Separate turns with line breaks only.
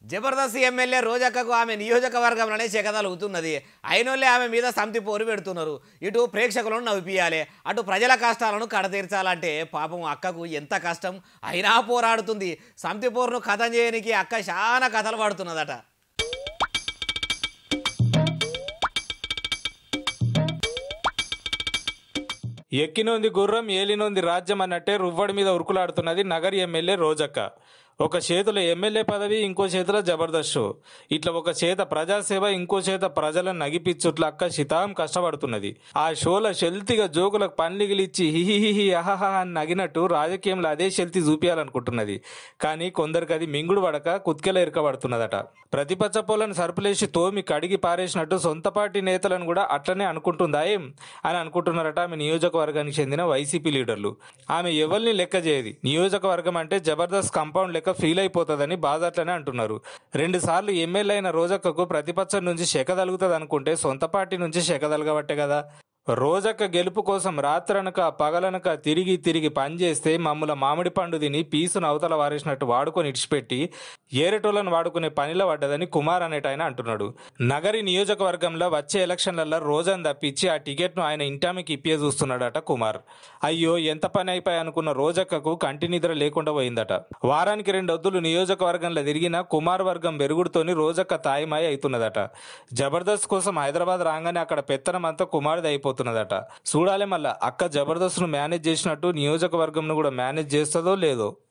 Jabardasth MLA రోజక్కకు ఆమె నియోజకవర్గంలోనే చెకదలుగుతున్నది అయినోళ్ళే ఆమె మీద సంతి పోరు పెడుతున్నారు ఇటు ప్రేక్షకులను నవ్విపియాలి అటు ప్రజల కష్టాలను కడతీర్చాలంటే పాపం అక్కకు ఎంత కష్టం అయినా పోరాడుతుంది సంతి పోరును కథం చేయడానికి అక్క చాలా కథలు పడుతున్నదట
ఎక్కినోంది గుర్రం ఏలినోంది రాజ్యం అన్నట్టే రువ్వడి మీద ఉరుకులాడుతున్నది నగరి ఎమ్మెల్యే రోజక్క ఒక చేతిలో ఎమ్మెల్యే పదవి ఇంకో చేతిలో జబర్దస్త్ షో ఇట్లా ఒక చేత ప్రజాసేవ ఇంకో చేత ప్రజలను నగిపిచ్చుట్ల అక్క శితాం కష్టపడుతున్నది ఆ షోల శెల్తిగా జోకులకు పన్లిగిలిచ్చి హిహిహిహి అహహ అని నగినట్టు రాజకీయంలో అదే శెల్తి చూపించాలనుకుంటున్నది కానీ కొందరికి అది మింగుడు పడక కుత్కెల ఇరకబడుతున్నదట ప్రతిపక్ష పోలను సరుపులేసి తోమి కడిగి పారేసినట్టు సొంత పార్టీ నేతలను కూడా అట్లనే అనుకుంటుందా ఏం అని అనుకుంటున్నారట ఆమె నియోజకవర్గానికి చెందిన వైసీపీ లీడర్లు ఆమె ఎవరిని లెక్క చేయది నియోజకవర్గం అంటే జబర్దస్త్ కాంపౌండ్ లెక్క ఫీల్ అయిపోతుందని బాధట్లనే అంటున్నారు రెండు సార్లు ఎమ్మెల్యే అయిన రోజక్కకు ప్రతిపక్షం నుంచి శెక తలుగుతుంది అనుకుంటే సొంత పార్టీ నుంచి శెక తలగబట్టే కదా రోజక్క గెలుపు కోసం రాత్రనక పగలనక తిరిగి తిరిగి పనిచేస్తే మమ్మల మామిడి పండు తిని పీసును అవతల వారేసినట్టు వాడుకొని ఇడిచిపెట్టి ఏరేటోళ్ళను వాడుకునే పనిలో పడ్డదని కుమార్ అనేటాయన అంటున్నాడు నగరి నియోజకవర్గంలో వచ్చే ఎలక్షన్లలో రోజని తప్పించి ఆ టికెట్ను ఆయన ఇంటామికి ఇప్పే చూస్తున్నాడట కుమార్ అయ్యో ఎంత పని అయిపోయి అనుకున్న రోజక్కకు కంటి నిద్ర లేకుండా పోయిందట వారానికి రెండు వద్దులు నియోజకవర్గంలో తిరిగిన కుమార్ వర్గం బెరుగుడుతోని రోజక్క తాయిమాయి అవుతున్నదట జబర్దస్త్ కోసం హైదరాబాద్ రాగానే అక్కడ పెత్తనం అంతా కుమార్ది అయిపోతున్నదట చూడాలి మళ్ళా అక్క జబర్దస్త్ ను మేనేజ్ చేసినట్టు నియోజకవర్గంను కూడా మేనేజ్ చేస్తుందో లేదో